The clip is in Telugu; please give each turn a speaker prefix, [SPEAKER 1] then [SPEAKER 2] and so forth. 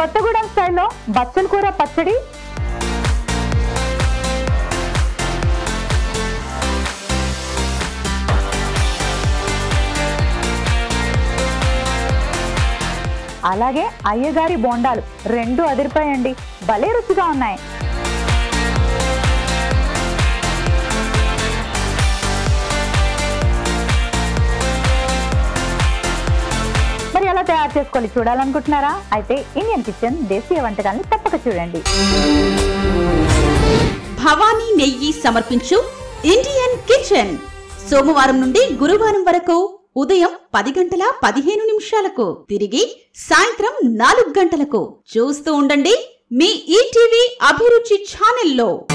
[SPEAKER 1] కొత్తగూడెం స్టైల్లో బచ్చల కూర పచ్చడి అలాగే అయ్యగారి బోండాలు రెండు అదిరిపోయండి భలే రుచిగా ఉన్నాయి మరి ఎలా తయారు చేసుకోవాలి చూడాలనుకుంటున్నారా అయితే ఇండియన్ కిచెన్ దేశీయ వంటకాలను తప్పక చూడండి
[SPEAKER 2] భవానీ నెయ్యి సమర్పించు ఇండియన్ కిచెన్ సోమవారం నుండి గురువారం వరకు ఉదయం పది గంటల పదిహేను నిమిషాలకు తిరిగి సాయంత్రం నాలుగు గంటలకు చూస్తూ ఉండండి మీ ఈటీవీ అభిరుచి ఛానల్లో